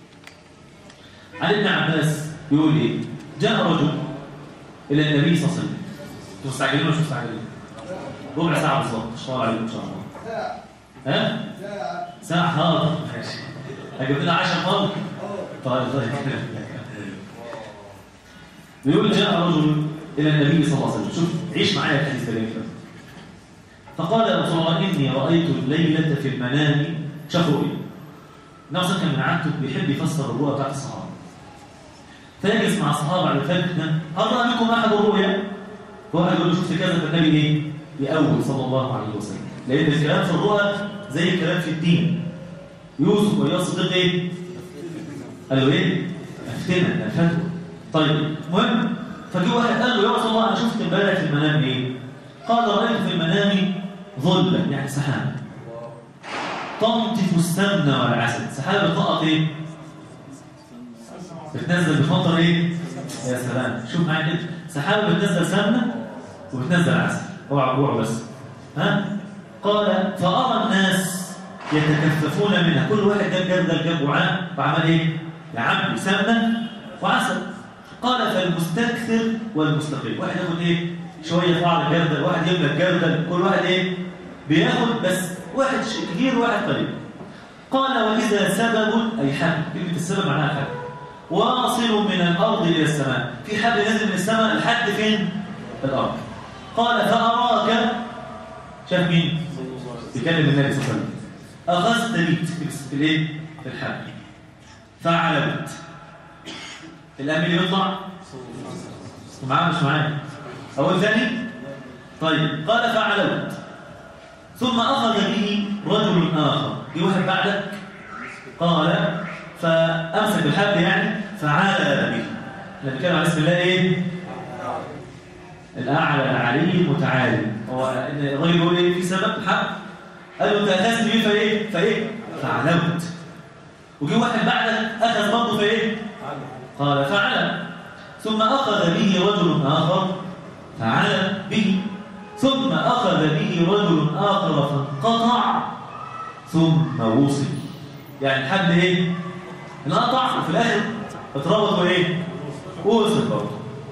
عن ابن عباس يقول ايه جاء رجل الى النبي صلى الله عليه وسلم انتوا مستعجلين ولا مش مستعجلين ربع ساعه بالظبط ان شاء الله عليكم ان شاء الله ها ساعه حاضر ماشي هجيب لنا 10 فرق طيب طيب بيقول جاء رجل الى النبي صلى الله عليه وسلم شوف عيش معايا الحديث ده كده فقال يا رسول الله اني رايت الليله في المنام شاف رؤيا نفسه كان من عادته بيحب يفسر الرؤى بتاعت الصحابه فيجلس مع الصحابه على الفجر هل راى منكم احد الرؤيا؟ واحد يقول له شفت كذا فالنبي ايه؟ يأول صلى الله عليه وسلم لان الكلام في الرؤى زي الكلام في الدين يوسف واياه الصديق ايه؟ قالوا ايه؟ افتنا الفتوى طيب المهم فجه واحد قال له يا رسول الله انا شفت امبارح في المنام ايه؟ قال رايت في المنام ظلا يعني سحاب تنطف السمن والعسل سحابه بتنقط ايه؟ بتنزل بتمطر ايه؟ يا سلام شوف معايا كده سحابه بتنزل سمنه وبتنزل عسل اوعى جوع بس ها؟ قال فارى الناس يتكففون منها كل واحد جاب جردل جاب وعاء وعمل ايه؟ يعبي سمنه وعسل قال فالمستكثر والمستقيم واحد ياخد ايه؟ شويه فعل جردل واحد يملك جردل كل واحد ايه؟ بياخد بس واحد كتير وواحد قليل قال وإذا سبب أي حبل كلمة السبب معناها حبل واصل من الأرض إلى السماء في حبل نازل من السماء لحد فين؟ الأرض قال فأراك شاف مين؟ بيكلم النبي صلى الله عليه وسلم أخذت بيت في الايه؟ في الحبل فعلبت الأمير يطلع معاه مش معاه أول ثاني طيب قال فعلوت ثم أخذ به رجل آخر في واحد بعدك قال فأمسك بالحبل يعني فعال به احنا بنتكلم عن اسم الله ايه؟ الأعلى العلي المتعالي هو الراجل يقول ايه في سبب الحبل قال له انت اخذت به فايه؟ فايه؟ فعلوت وجي واحد بعدك اخذ برضه فايه؟ قال فعل ثم أخذ به رجل آخر فعل به ثم أخذ به رجل آخر فانقطع ثم وصل يعني الحبل ايه؟ انقطع وفي الآخر اتربط وايه؟ وصل برضه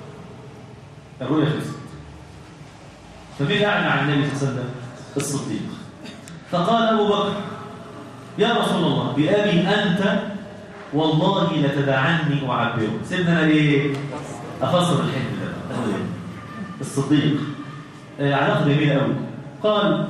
الرؤيا خلصت فمين أعلن عن النبي صلى الله عليه وسلم؟ الصديق فقال أبو بكر يا رسول الله بأبي أنت والله لتدعني أعبره سيبنا ايه؟ أفسر الحلم ده الصديق علاقة جميلة قوي قال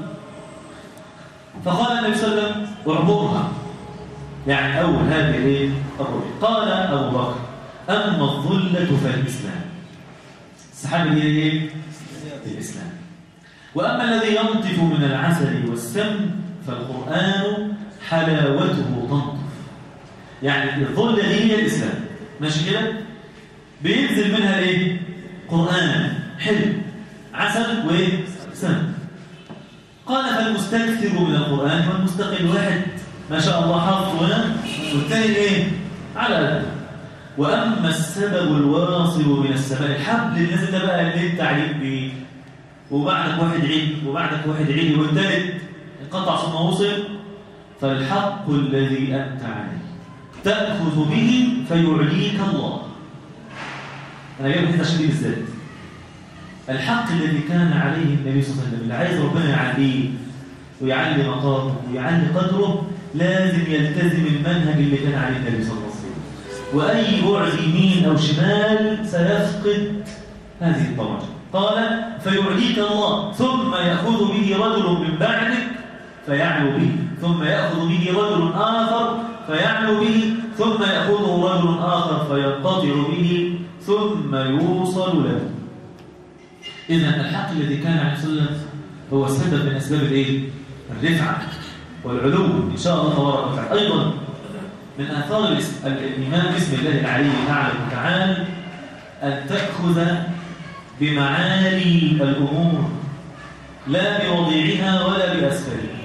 فقال النبي صلى الله عليه وسلم اعبرها يعني أول هذه الايه الرؤيا قال أبو بكر أما الظلة فالإسلام السحابة هي ايه الإسلام وأما الذي ينطف من العسل والسم فالقرآن حلاوته تنطف يعني الظلة هي الإسلام ماشي كده بينزل منها ايه قرآن حلم عسل وايه سنة قال فالمستكثر من القرآن والمستقل واحد ما شاء الله حافظ هنا والثاني ايه على قده واما السبب الواصل من السماء الحبل اللي نزل ده بقى اللي انت عليك بيه وبعدك واحد عيد وبعدك واحد عيد والثالث انقطع ثم وصل فالحق الذي انت عليه تاخذ به فيعليك الله انا جايب الحته عشان دي بالذات الحق الذي كان عليه النبي صلى الله عليه وسلم اللي عايز ربنا يعليه ويعلي مقامه ويعلي قدره لازم يلتزم المنهج اللي كان عليه النبي صلى الله عليه وسلم وأي بعد يمين أو شمال سيفقد هذه الطمع قال فيعليك الله ثم يأخذ به رجل من بعدك فيعلو به ثم يأخذ به رجل آخر فيعلو به ثم يأخذه رجل آخر فينقطع به ثم يوصل له إذا الحق الذي كان عليه الصلاة والسلام هو سبب من أسباب الإيه؟ الرفعة والعلو إن شاء الله تبارك وتعالى أيضا من آثار الإيمان باسم الله العلي الأعلى وتعالى أن تأخذ بمعالي الأمور لا بوضيعها ولا بأسفلها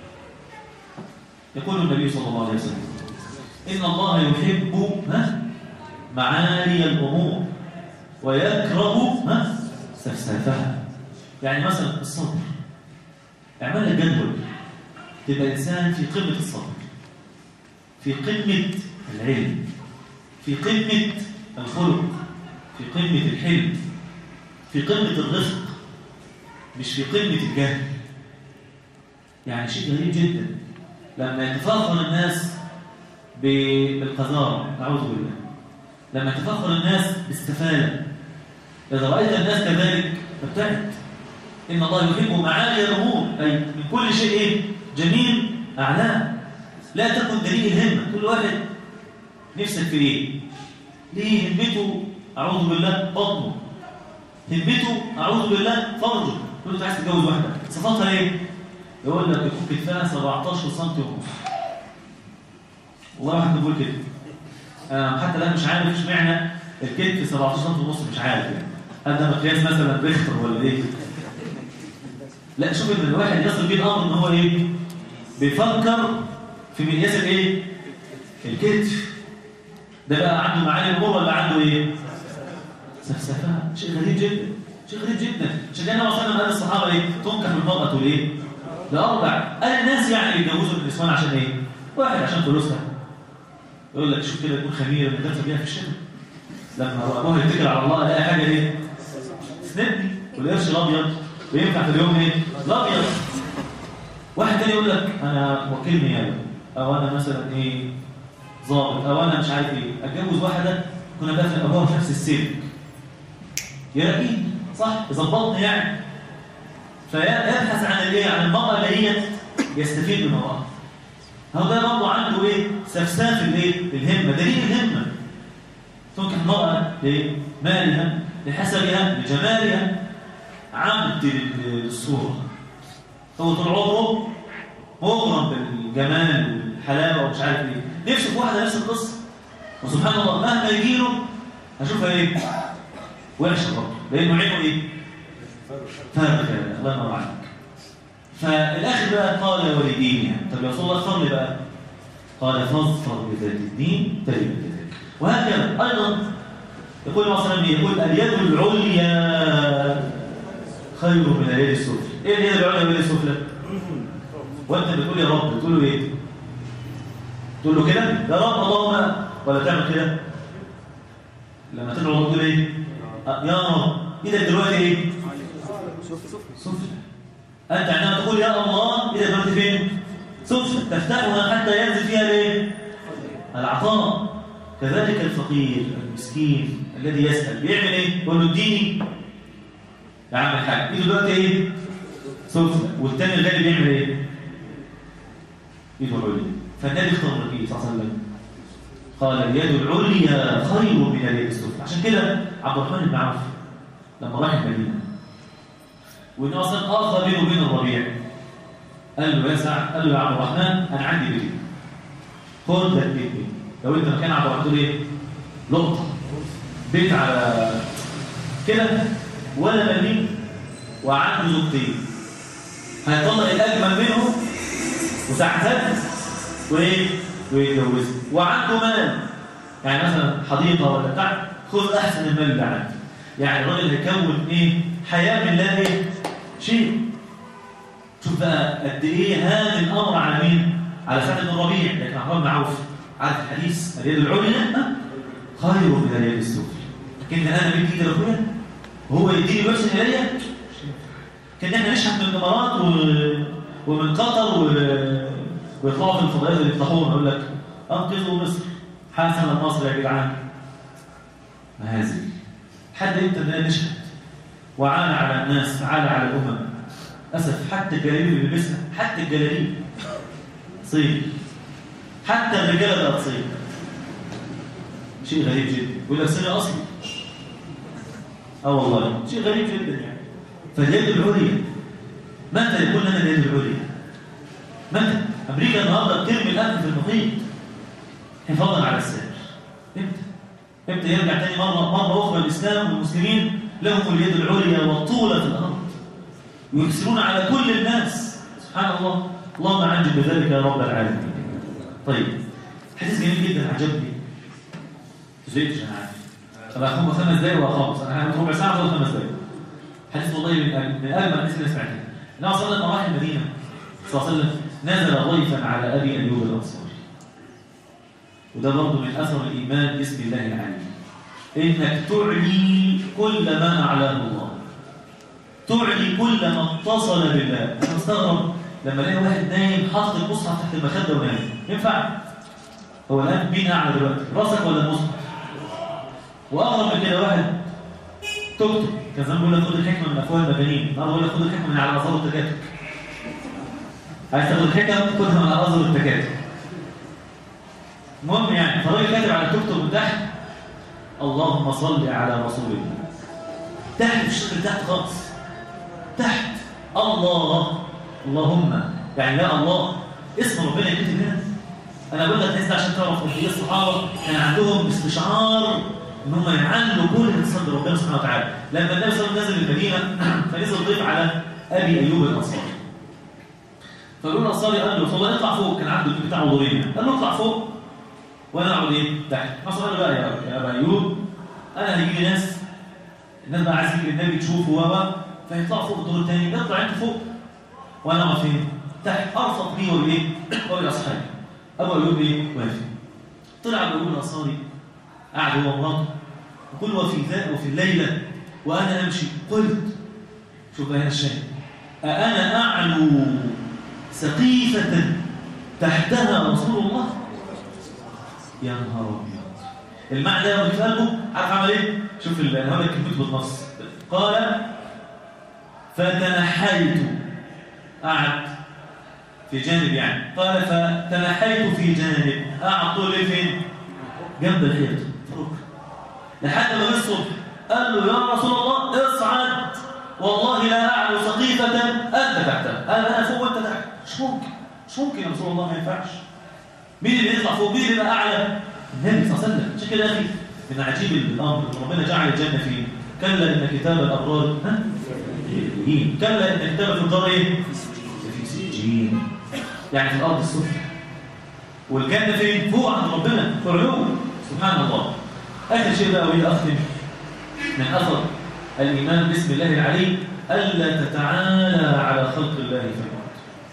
يقول النبي صلى الله عليه وسلم إن الله يحب ها معالي الأمور ويكره ها سفسافها يعني مثلا الصبر اعمل لك جدول تبقى إنسان في قمة الصبر في قمة العلم في قمة الخلق في قمة الحلم في قمة الرفق مش في قمة الجهل يعني شيء غريب جدا لما يتفاخر الناس بالقذارة نعوذ بالله لما يتفاخر الناس بالسفالة إذا رأيت الناس كذلك فابتعد إن الله يحب معالي الأمور أي من كل شيء إيه؟ جميل أعلاه لا تكن دليل الهمة كل واحد نفسك في إيه؟ ليه همته أعوذ بالله بطنه همته أعوذ بالله فرجه تقول له عايز تتجوز واحدة صفاتها إيه؟ يقول لك يكون كتفها 17 سم ونص والله واحد بيقول كده آه حتى الآن مش عارف اشمعنى الكتف 17 سم ونص مش عارف يعني هل ده مقياس مثلا ريختر ولا ايه؟ لا شوف ان الواحد يصل بيه الامر ان هو ايه؟ بيفكر في مقياس الايه؟ الكتف ده بقى عنده معاني الامور ولا عنده ايه؟ سفسفه شيء غريب جدا شيء غريب جدا عشان كده وصلنا قال الصحابه ايه؟ تنكح المراه ليه؟ لاربع قال الناس يعني يتجوزوا النسوان عشان ايه؟ واحد عشان فلوسها يقول لك شوف كده يكون خميره بتدفع بيها في الشتاء لما ابوها يتكل على الله الاقي حاجه ايه؟ سندني والقرش الابيض وينفع في اليوم ايه؟ الابيض واحد تاني يقول لك انا وكيل نيابه او انا مثلا ايه ظابط او انا مش عارف ايه اتجوز واحده كنا بقى في ابوها في نفس السلك يلاقيه صح يظبطني يعني فيبحث عن الايه عن المراه اللي هي يستفيد من وراها هو ده برضه عنده ايه سفساف الايه الهمه دليل الهمه تنكح المراه لمالها لحسبها لجمالها عبد للصوره هو طول عمره مغرم بالجمال والحلاوه ومش عارف ايه نفسه في واحده نفس القصه وسبحان الله مهما يجي له هشوفها ايه وحشه برضه لانه عينه ايه فارغ الله ينور عليك فالاخر بقى قال ولدينها طب يا رسول الله اختار لي بقى قال فاظفر بذات الدين تجد كذلك وهكذا ايضا يقول الله صلى الله عليه وسلم يقول اليد العليا خير من اليد السفلى ايه اليد العليا واليد السفلى وانت بتقول يا رب بتقول له ايه تقول له كده يا رب اللهم ولا تعمل كده لما تدعو الله تقول ايه يا رب ايدك دلوقتي ايه سفلى انت عندما تقول يا الله ايدك دلوقتي فين سفلى تفتحها حتى ينزل فيها الايه العطاء كذلك الفقير المسكين الذي يسأل بيعمل ايه يقول له اديني يا عم الحاج ايده دلوقتي ايه سفلى والتاني الغالي بيعمل ايه ايده عليا فالنبي اختار النبي صلى الله عليه وسلم قال اليد العليا خير من اليد السفلى عشان كده عبد الرحمن بن عوف لما راح المدينه وان اصلا اخى بينه وبين الربيع قال له يا سعد قال له يا عبد الرحمن انا عندي بيت خد ده البيت دي لو انت مكان عبد الرحمن تقول ايه لقطه بيت على كده ولا مليم وعنده زوجتين هيطلق الأجمل منهم وساعتها وإيه؟ ويتجوز وعنده مال يعني مثلا حديقة ولا بتاع خذ أحسن المال اللي عندك يعني الراجل هيكون إيه؟ حياة من لا إيه؟ شيء شوف بقى قد إيه هذا الأمر على مين؟ على سعد بن الربيع لكن عمرو بن عوف عارف الحديث اليد العليا خير من اليد السفلى لكن انا بدي ايدي لاخويا وهو يديني بس الي كان احنا نشحت من الامارات و... ومن قطر و... ويطلعوا في الفضائيات اللي يفتحوهم يقول لك انقذوا مصر حسن مصر يا جدعان مهازل حد امتى ده نشحت وعانى على الناس عانى على الامم اسف حتى الجلاليب اللي بيلبسها حتى الجلاليب صيد حتى الرجاله بقت صيد شيء غريب جدا يقول لك صيد اصلي اه والله شيء غريب جدا يعني فاليد العليا متى يكون لنا اليد العليا متى امريكا النهارده بترمي الاكل في المحيط حفاظا على السائر امتى امتى يرجع تاني مره مره اخرى الاسلام والمسلمين لهم اليد العليا والطوله في الارض ويكسرون على كل الناس سبحان الله اللهم عجب بذلك يا رب العالمين طيب حديث جميل جدا عجبني زيت انا عارف طب اخوم خمس دقايق واخلص انا هاخد ربع ساعه ولا خمس دقايق حديث والله من من اجمل الحديث اللي سمعته النبي صلى الله عليه وسلم راح المدينه صلى الله عليه وسلم نزل ضيفا على ابي ايوب الانصاري وده برضه من اثر الايمان باسم الله العليم انك تعلي كل ما اعلاه الله تعلي كل ما اتصل بالله انا مستغرب لما الاقي واحد نايم حاطط المصحف تحت المخده ونايم ينفع هو الان مين اعلى دلوقتي راسك ولا المصحف واغرب من كده واحد توك توك كان زمان بيقول لك خد الحكمه من افواه المجانين النهارده بيقول لك خد الحكمه من على اثار التكاتك عايز تاخد الحكم خدها من على اثار التكاتك المهم يعني فالراجل كاتب على التوك توك من تحت اللهم صل على رسول الله تحت مش اللي تحت خالص تحت الله اللهم يعني لا الله اسم ربنا يكتب هنا انا بقول لك ناس عشان تعرف قد ايه الصحابه كان عندهم استشعار ان هم يعلوا كل الاتصال بربنا سبحانه وتعالى لما النبي صلى الله عليه وسلم نزل المدينه فنزل ضيف على ابي ايوب الانصاري فقالوا له الانصاري قال له والله اطلع فوق كان عنده البيت بتاعه دورين قال له اطلع فوق وانا اقعد ايه تحت حصل قال له بقى يا يا ابا ايوب انا هيجي لي ناس الناس بقى عايزين النبي تشوفه بابا فيطلع فوق الدور الثاني اطلع انت فوق وانا اقعد فين تحت ارفق بيه والايه وباصحابي ابو ايوب ايه وافق طلع ابو ايوب الانصاري قعد هو ومراته وكل وفي ذا وفي الليله وانا امشي قلت شوف هنا الشاهد أأنا أعلو سقيفة تحتها رسول الله يا نهار أبيض المعنى ده في قلبه عارف عمل ايه؟ شوف انا هقول لك كلمته بالنص قال فتنحيت قعد في جانب يعني قال فتنحيت في جانب قعد طول فين؟ جنب الحيط لحد ما الصبح قال له يا رسول الله اصعد والله لا اعلو سقيفه انت تحتها انا انا فوق وانت تحت مش ممكن مش ممكن يا رسول الله ما ينفعش مين اللي يطلع فوق مين اللي يبقى اعلى النبي صلى الله عليه وسلم عشان كده يا اخي من عجيب الامر ربنا جعل الجنه فيه كلا ان كتاب الابرار ها يقين كلا ان كتاب الفجار ايه في سجين يعني في الارض السفلى والجنه فين فوق عند ربنا في العلوم سبحان الله اخر شيء بقى وهي اختم من اثر الايمان باسم الله العلي الا تتعالى على خلق الله في الارض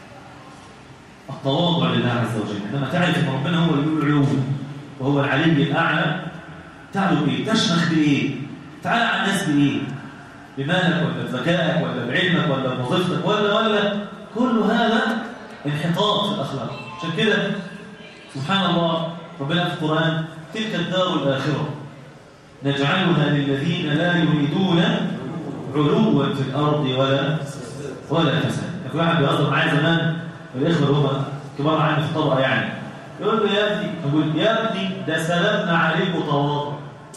التواضع لله عز وجل عندما تعرف ان ربنا هو اللي العلو وهو العلي الاعلى تعلو بايه تشمخ بايه تعالى على الناس بايه بمالك ولا بذكائك ولا بعلمك ولا بوظيفتك ولا ولا كل هذا انحطاط في الاخلاق عشان كده سبحان الله ربنا في القران تلك الدار الاخره نجعلها للذين لا يريدون علوا في الارض ولا ولا فساد في واحد بيهزر معايا زمان الاخوه اللي هم كبار عني في الطبقه يعني يقول له يا ابني يقول يا ابني ده سلمنا عليك تواضع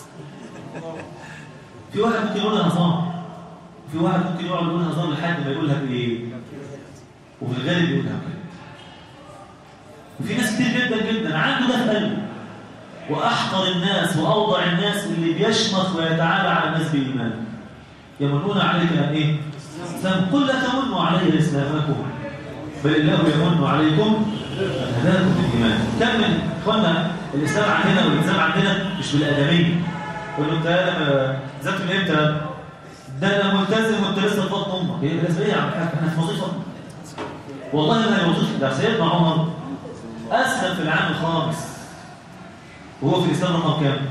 في واحد ممكن يقولها هزار في واحد ممكن يقعد يقول هزار لحد ما يقولها بايه وفي الغالب يقولها كده وفي ناس كتير جدا جدا عنده ده في قلبه واحقر الناس واوضع الناس اللي بيشمخ ويتعالى على الناس بالايمان يمنون عليك ان ايه الإسلام قل لا تمنوا علي إسلامكم بل الله يمن عليكم أن هداكم الإيمان كم من إخواننا الإسلام عندنا والإلزام عندنا مش بالآدمية يقول له أنت آدم ذات من إمتى؟ ده أنا ملتزم وأنت لسه في بطن أمك هي لازم إيه يا عم الحاج إحنا في وظيفة والله ما هي وظيفة ده سيدنا عمر أسلم في العام الخامس وهو في الإسلام رقم كام؟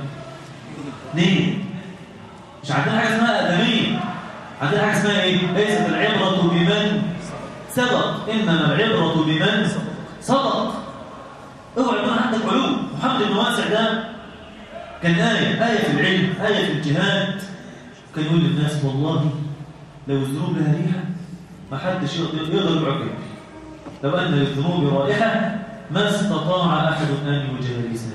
اثنين مش عندنا حاجة اسمها آدمية عندنا حاجة اسمها إيه؟ ليست العبرة بمن سبق إنما العبرة بمن صدق اوعى يكون عندك علوم محمد بن واسع ده كان آية آية في العلم آية في الجهاد كان يقول للناس والله لو الذنوب لها ريحة ما حدش يقدر يقدر يعقب لو أن للذنوب رائحة ما استطاع أحد أن يجالسها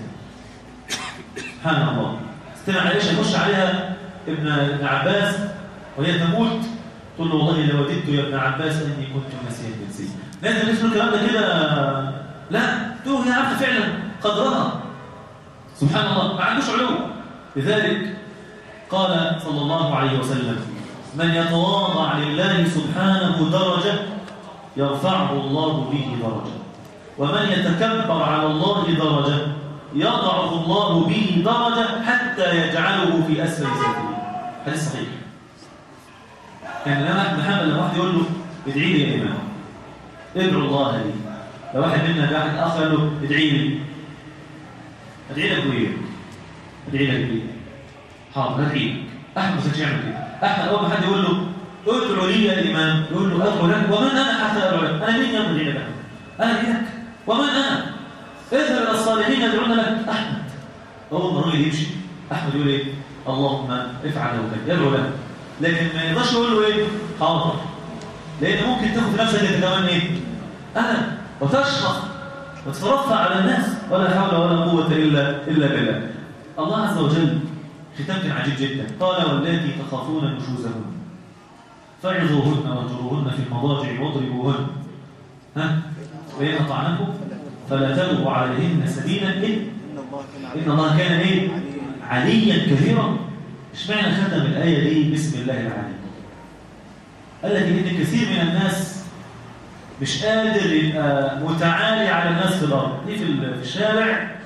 سبحان الله استمع عليش يخش عليها ابن ابن عباس وهي تموت تقول له والله لو وددت يا ابن عباس اني كنت ناسيا جنسيا لازم نسمع الكلام ده كده لا تقول هي عارفه فعلا قدرها سبحان الله ما عندوش علوم لذلك قال صلى الله عليه وسلم من يتواضع لله سبحانه درجه يرفعه الله به درجه ومن يتكبر على الله درجه يضعه الله به درجه حتى يجعله في اسفل سبيله حديث صحيح يعني الامام احمد محمد لما واحد يقول له ادعي لي يا امام ادعو الله لي لو واحد منا واحد اخر قال له ادعي لي ادعي لك بايه ادعي لك بايه حاضر ادعي لك احمد ما كانش يعمل كده احمد اول ما حد يقول له ادعو لي يا امام يقول له ادعو لك ومن انا حتى ادعو لك انا مين يدعو لك انا لك ومن انا اذهب الى الصالحين يدعون لك احمد اول ما الراجل يمشي احمد يقول ايه اللهم افعل له كذا يدعو له لكن ما يقدرش يقول له ايه حاضر لان ممكن تاخد في نفسك انت كمان ايه انا وتشخص وتترفع على الناس ولا حول ولا قوه الا الا بالله الله عز وجل ختام كان عجيب جدا قال واللاتي تخافون نشوزهن فاعظوهن واهجروهن في المضاجع واضربوهن ها وإن أطعنكم فلا تبغوا عليهن سبيلا إن إن الله كان إيه عليا كثيرا اشمعنى ختم الآية دي بسم الله العلي قال لك إن كثير من الناس مش قادر يبقى متعالي على الناس في الأرض دي في في الشارع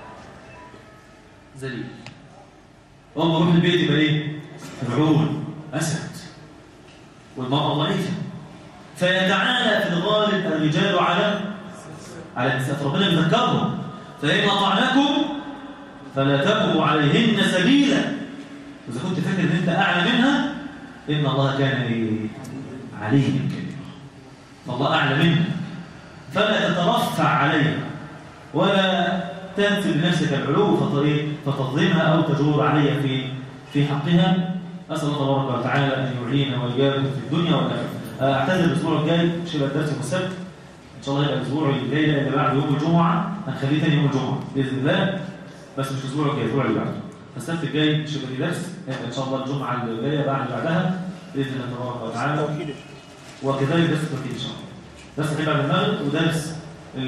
ذليل أول ما يروح البيت يبقى إيه فرعون أسد والمرأة ضعيفة فيتعالى في الغالب الرجال على على النساء فربنا بيذكرهم فإن أطعناكم فلا تبغوا عليهن سبيلا وإذا كنت فاكر إن أنت أعلى منها إن الله كان إيه؟ عليهم كبيرا فالله أعلى منها فلا تترفع عليها ولا تنسب لنفسك العلو فتظلمها أو تجور عليها في في حقها أسأل الله تبارك وتعالى أن يعيننا وإياكم في الدنيا والآخرة أعتذر الأسبوع الجاي مش هيبقى الدرس يوم السبت إن شاء الله يبقى الأسبوع الجاي لأن بعد يوم الجمعة هنخليه تاني يوم الجمعة بإذن الله بس مش الأسبوع الجاي الأسبوع اللي بعده فالسبت الجاي مش هيبقى في درس هيبقى إن شاء الله الجمعة الجاية بعد بعدها بإذن الله تبارك وتعالى وكذلك درس التوحيد إن شاء الله درس التوحيد بعد المغرب ودرس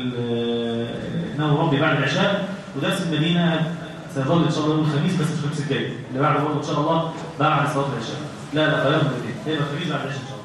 إنه ربي بعد العشاء ودرس المدينة سيظل إن شاء الله يوم الخميس بس مش الخميس الجاي اللي بعده برضه إن شاء الله بعد صلاة العشاء لا لا غيرنا الاثنين هيبقى الخميس بعد العشاء إن شاء الله